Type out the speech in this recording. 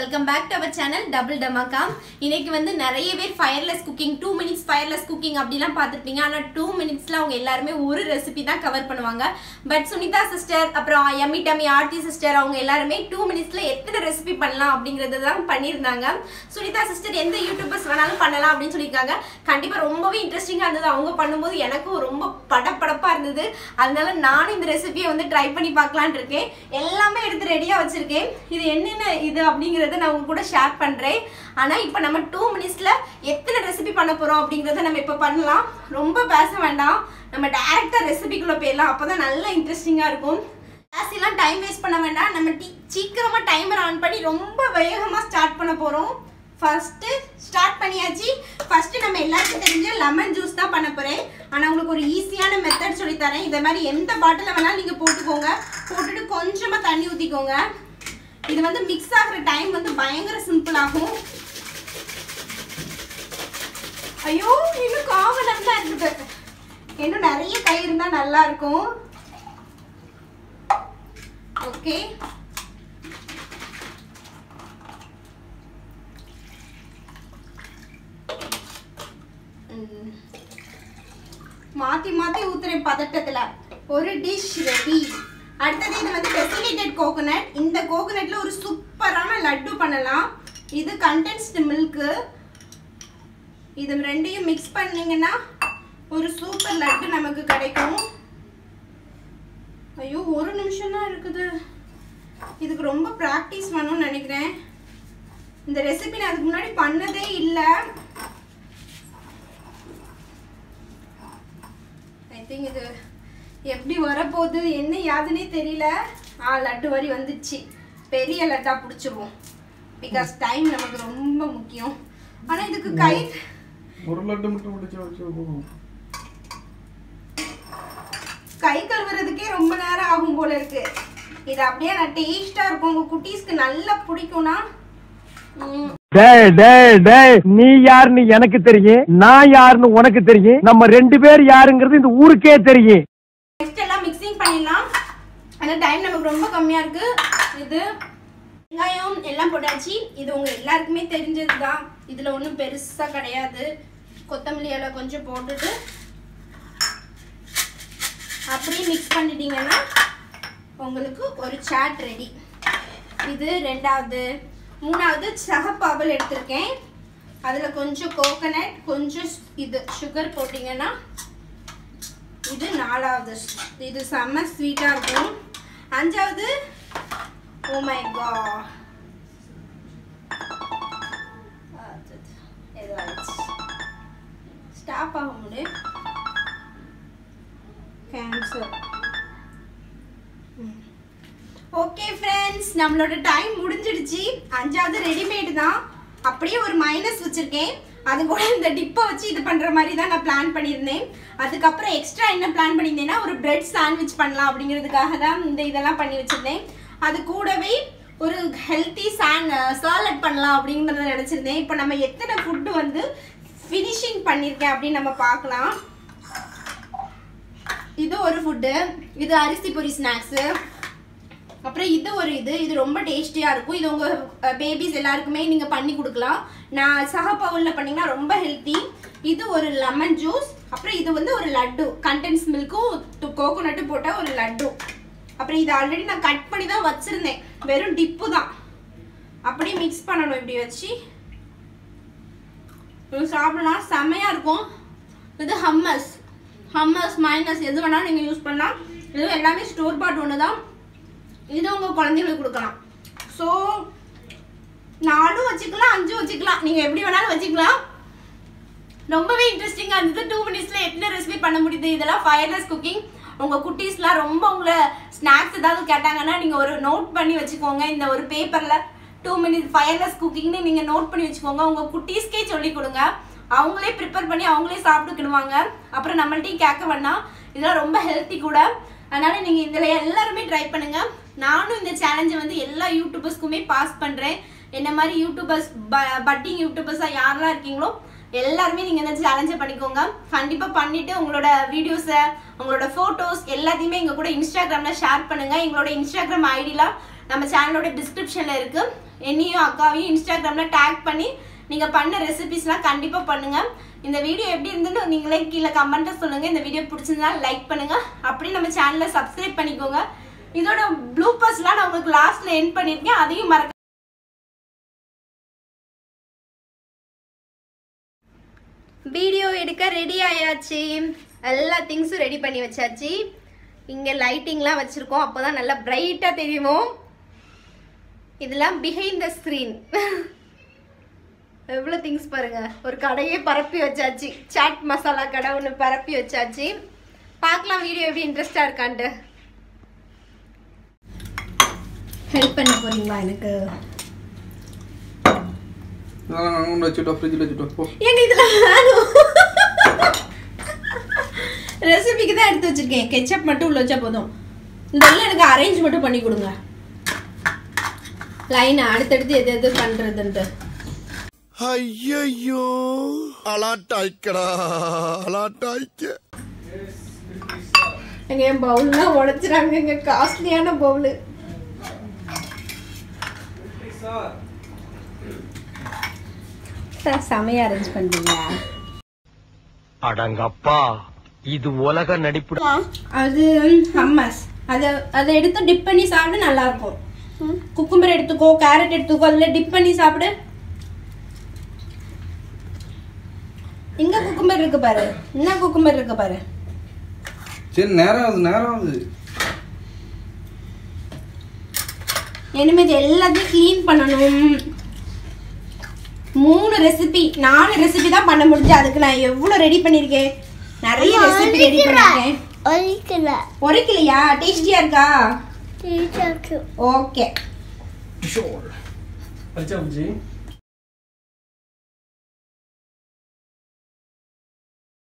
welcome back to our channel double டமாக்கா இன்னைக்கு வந்து நிறைய பேர் fireless cooking two minutes fireless cooking அப்படிலாம் பார்த்துருப்பீங்க ஆனால் டூ மினிட்ஸ்ல அவங்க எல்லாருமே ஒரு ரெசிபி தான் கவர் பண்ணுவாங்க பட் சுனிதா சிஸ்டர் அப்புறம் எம்மி டம்மி ஆர்த்தி சிஸ்டர் அவங்க எல்லாருமே டூ மினிட்ஸ்ல எத்தனை ரெசிபி பண்ணலாம் அப்படிங்கறது தான் பண்ணியிருந்தாங்க சுனிதா சிஸ்டர் எந்த யூடியூபர்ஸ் வேணாலும் பண்ணலாம் அப்படின்னு சொல்லியிருக்காங்க கண்டிப்பா ரொம்பவே இன்ட்ரெஸ்டிங்கா இருந்தது அவங்க பண்ணும்போது எனக்கும் ரொம்ப படப்படப்பா இருந்தது அதனால நானும் இந்த ரெசிபியை வந்து ட்ரை பண்ணி பார்க்கலான்னு இருக்கேன் எல்லாமே எடுத்து ரெடியா வச்சிருக்கேன் இது என்னென்ன இது அப்படிங்கறத நான் உங்க கூட ஷேர் பண்றேன் ஆனா இப்போ நம்ம டூ மினிட்ஸ்ல எத்தனை ரெசிபி பண்ண போறோம் அப்படிங்கறத நம்ம இப்போ பண்ணலாம் ரொம்ப பேச வேண்டாம் நம்ம டைரக்டா ரெசிபிக்குள்ள போயிடலாம் அப்பதான் நல்லா இன்ட்ரெஸ்டிங்கா இருக்கும் ஜாஸ்திலாம் டைம் வேஸ்ட் பண்ண வேண்டாம் நம்ம டி சீக்கிரமா டைமர் ஆன் பண்ணி ரொம்ப வேகமா ஸ்டார்ட் பண்ண போறோம் ஃபர்ஸ்ட் ஸ்டார்ட் பண்ணியாச்சு ஃபர்ஸ்ட் நம்ம எல்லாருக்கும் தெரிஞ்ச லெமன் ஜூஸ் தான் பண்ண போறேன் ஆனா உங்களுக்கு ஒரு ஈஸியான மெத்தட் சொல்லி தரேன் இதே மாதிரி எந்த பாட்டில வேணாலும் நீங்க போட்டுக்கோங்க போட்டுட்டு கொஞ்சமா தண்ணி ஊத்திக்கோங்க இது வந்து மிக்ஸ் ஆகுற டைம் வந்து பயங்கர சிம்பிள் ஆகும் ஐயோ இன்னும் காமனம் தான் இருக்குது இன்னும் நிறைய கை இருந்தா நல்லா இருக்கும் ஓகே மாத்தி மாத்தி ஊத்துறேன் பதட்டத்துல ஒரு டிஷ் ரெடி அடுத்தது இது வந்து டெசிலேட்டட் கோகோனட் இந்த கோகோனட்ல ஒரு சூப்பரான லட்டு பண்ணலாம் இது கண்டென்ஸ்டு மில்க்கு இது ரெண்டையும் மிக்ஸ் பண்ணீங்கன்னா ஒரு சூப்பர் லட்டு நமக்கு கிடைக்கும் ஐயோ ஒரு நிமிஷம் தான் இருக்குது இதுக்கு ரொம்ப ப்ராக்டிஸ் வேணும்னு நினைக்கிறேன் இந்த ரெசிபி நான் அதுக்கு முன்னாடி பண்ணதே இல்லை ஐ திங்க் இது எப்படி வரப்போகுது என்ன யாதுன்னே தெரியல ஆ லட்டு வரி வந்துச்சு பெரிய லட்டா பிடிச்சிருவோம் பிகாஸ் டைம் நமக்கு ரொம்ப முக்கியம் ஆனால் இதுக்கு கை ஒரு லட்டு மட்டும் முடிச்சு வச்சு போகும் கை கழுவுறதுக்கே ரொம்ப நேரம் ஆகும் போல இருக்கு இது அப்படியே நான் டேஸ்டா இருக்கும் உங்க குட்டீஸ்க்கு நல்லா பிடிக்கும்னா ம், டேய் டேய் டேய் நீ யாருன்னு எனக்கு தெரியும் நான் யாருன்னு உனக்கு தெரியும் நம்ம ரெண்டு பேர் யாருங்கிறது இந்த ஊருக்கே தெரியும் நெக்ஸ்ட் எல்லாம் மிக்சிங் பண்ணிடலாம் அந்த டைம் நமக்கு ரொம்ப கம்மியா இருக்கு இது வெங்காயம் எல்லாம் போட்டாச்சு இது உங்க எல்லாருக்குமே தெரிஞ்சது தான் இதுல ஒன்றும் பெருசா கிடையாது கொத்தமல்லி இலை கொஞ்சம் போட்டுட்டு அப்படியே மிக்ஸ் பண்ணிட்டீங்கன்னா உங்களுக்கு ஒரு சாட் ரெடி இது ரெண்டாவது மூணாவது சகப்பாவல் எடுத்திருக்கேன் அதில் கொஞ்சம் கோகனட் கொஞ்சம் இது சுகர் போட்டிங்கன்னா இது நாலாவது இது செம்ம ஸ்வீட்டாக இருக்கும் அஞ்சாவது ஓ மை காட் ஸ்டாப் ஆக முடியும் கேன்சல் ஓகே ஃப்ரெண்ட்ஸ் நம்மளோட டைம் முடிஞ்சிடுச்சு அஞ்சாவது ரெடிமேட் தான் அப்படியே ஒரு மைனஸ் வச்சிருக்கேன் அது கூட இந்த டிப்பை வச்சு இது பண்ற மாதிரி தான் நான் பிளான் பண்ணியிருந்தேன் அதுக்கப்புறம் எக்ஸ்ட்ரா என்ன பிளான் பண்ணியிருந்தேன்னா ஒரு பிரெட் சாண்ட்விச் பண்ணலாம் அப்படிங்கிறதுக்காக தான் இந்த இதெல்லாம் பண்ணி வச்சிருந்தேன் அது கூடவே ஒரு ஹெல்த்தி சாண்ட் சாலட் பண்ணலாம் அப்படிங்கிறத நினச்சிருந்தேன் இப்போ நம்ம எத்தனை ஃபுட்டு வந்து ஃபினிஷிங் பண்ணியிருக்கேன் அப்படின்னு நம்ம பார்க்கலாம் இது ஒரு ஃபுட்டு இது அரிசி பொரி ஸ்நாக்ஸு அப்புறம் இது ஒரு இது இது ரொம்ப டேஸ்டியாக இருக்கும் இது உங்கள் பேபிஸ் எல்லாருக்குமே நீங்கள் பண்ணி கொடுக்கலாம் நான் சக பவுலில் பண்ணிங்கன்னா ரொம்ப ஹெல்த்தி இது ஒரு லெமன் ஜூஸ் அப்புறம் இது வந்து ஒரு லட்டு கண்டென்ஸ் மில்க்கும் கோகோனட்டும் போட்ட ஒரு லட்டு அப்புறம் இது ஆல்ரெடி நான் கட் பண்ணி தான் வச்சுருந்தேன் வெறும் டிப்பு தான் அப்படியே மிக்ஸ் பண்ணணும் இப்படி வச்சு இது சாப்பிடலாம் செமையாக இருக்கும் இது ஹம்மஸ் ஹம்மஸ் மைனஸ் எது வேணாலும் நீங்கள் யூஸ் பண்ணலாம் இது எல்லாமே ஸ்டோர் பாட் ஒன்று தான் இது உங்கள் குழந்தைங்களுக்கு கொடுக்கலாம் ஸோ நாலும் வச்சுக்கலாம் அஞ்சும் வச்சுக்கலாம் நீங்கள் எப்படி வேணாலும் வச்சுக்கலாம் ரொம்பவே இன்ட்ரெஸ்டிங்காக இருந்தது டூ மினிட்ஸில் எத்தனை ரெசிபி பண்ண முடியுது இதெல்லாம் ஃபயர்லெஸ் குக்கிங் உங்கள் குட்டீஸ்லாம் ரொம்ப உங்களை ஸ்நாக்ஸ் ஏதாவது கேட்டாங்கன்னா நீங்கள் ஒரு நோட் பண்ணி வச்சுக்கோங்க இந்த ஒரு பேப்பரில் டூ மினிட்ஸ் ஃபயர்லெஸ் குக்கிங்னு நீங்கள் நோட் பண்ணி வச்சுக்கோங்க உங்கள் குட்டீஸ்க்கே சொல்லி கொடுங்க அவங்களே ப்ரிப்பேர் பண்ணி அவங்களே சாப்பிட்டுக்கிடுவாங்க அப்புறம் நம்மள்ட்டையும் கேட்க வேணாம் இதெல்லாம் ரொம்ப ஹெல்த்தி கூட அதனால நீங்கள் இதில் எல்லாருமே ட்ரை பண்ணுங்க நானும் இந்த சேலஞ்சை வந்து எல்லா யூடியூபர்ஸ்க்குமே பாஸ் பண்ணுறேன் என்ன மாதிரி யூடியூபர்ஸ் பட்டிங் யூடியூபர்ஸாக யாரெல்லாம் இருக்கீங்களோ எல்லாருமே நீங்க இந்த சேலஞ்சை பண்ணிக்கோங்க கண்டிப்பா பண்ணிட்டு உங்களோட வீடியோஸை உங்களோட போட்டோஸ் எல்லாத்தையுமே எங்க கூட இன்ஸ்டாகிராம்ல ஷேர் பண்ணுங்க எங்களோட இன்ஸ்டாகிராம் ஐடிலாம் நம்ம சேனலோட டிஸ்கிரிப்ஷன்ல இருக்கு என்னையும் அக்காவையும் இன்ஸ்டாகிராம்ல டேக் பண்ணி நீங்க பண்ண ரெசிபிஸ்லாம் கண்டிப்பா பண்ணுங்க இந்த வீடியோ எப்படி இருந்துன்னு நீங்களே கீழே கமெண்ட்டை சொல்லுங்க இந்த வீடியோ பிடிச்சிருந்தா லைக் பண்ணுங்க அப்படியே நம்ம சேனலை சப்ஸ்கிரைப் பண்ணிக்கோங்க இதோட ப்ளூப்பர்ஸ்லாம் நான் உங்களுக்கு லாஸ்ட்ல எண்ட் பண்ணிருக்கேன் அதையும் மறக்க வீடியோ எடுக்க ரெடி ஆயாச்சு எல்லா திங்ஸும் ரெடி பண்ணி வச்சாச்சு இங்கே லைட்டிங்லாம் வச்சுருக்கோம் அப்போ தான் நல்லா பிரைட்டாக தெரியுமோ இதெல்லாம் பிஹைண்ட் த ஸ்க்ரீன் எவ்வளோ திங்ஸ் பாருங்க ஒரு கடையே பரப்பி வச்சாச்சு சாட் மசாலா கடை ஒன்று பரப்பி வச்சாச்சு பார்க்கலாம் வீடியோ எப்படி இன்ட்ரெஸ்டாக இருக்கான்ட்டு ஹெல்ப் பண்ண போறீங்களா எனக்கு அதெல்லாம் நான் கொண்டு வச்சுட்டோம் ஃப்ரிட்ஜில் வச்சுட்டோம் போ எங்க இதுல வேணும் ரெசிபிக்கு தான் எடுத்து வச்சிருக்கேன் கெச்சப் மட்டும் உள்ள வச்சா போதும் இதெல்லாம் எனக்கு அரேஞ்ச் மட்டும் பண்ணி கொடுங்க லைன் அடுத்தடுத்து எது எது பண்றதுன்ட்டு ஐயோ அலாட்டாய்க்கடா அலாட்டாய்க்க எங்க என் பவுல்லாம் உடைச்சிறாங்க எங்க காஸ்ட்லியான பவுல் செமையா அரேஞ்ச் பண்றீங்க அடங்கப்பா இது உலக நடிப்பு அது ஹம்மஸ் அதை அதை எடுத்து டிப் பண்ணி சாப்பிட நல்லா இருக்கும் குக்கும்பர் எடுத்துக்கோ கேரட் எடுத்துக்கோ அதில் டிப் பண்ணி சாப்பிடு இங்க குக்கும்பர் இருக்கு பாரு என்ன குக்கும்பர் இருக்கு பாரு சரி நேரம் ஆகுது நேரம் ஆகுது இனிமே இது எல்லாத்தையும் க்ளீன் பண்ணணும் மூணு ரெசிபி நாலு ரெசிபி தான் பண்ண முடிஞ்சு அதுக்கு நான் எவ்வளோ ரெடி பண்ணியிருக்கேன் நிறைய ரெசிபி ரெடி பண்ணியிருக்கேன் ஒழிக்கல உரைக்கலையா டேஸ்டியா இருக்கா டீச்சருக்கு ஓகே அடிச்சா பூஜி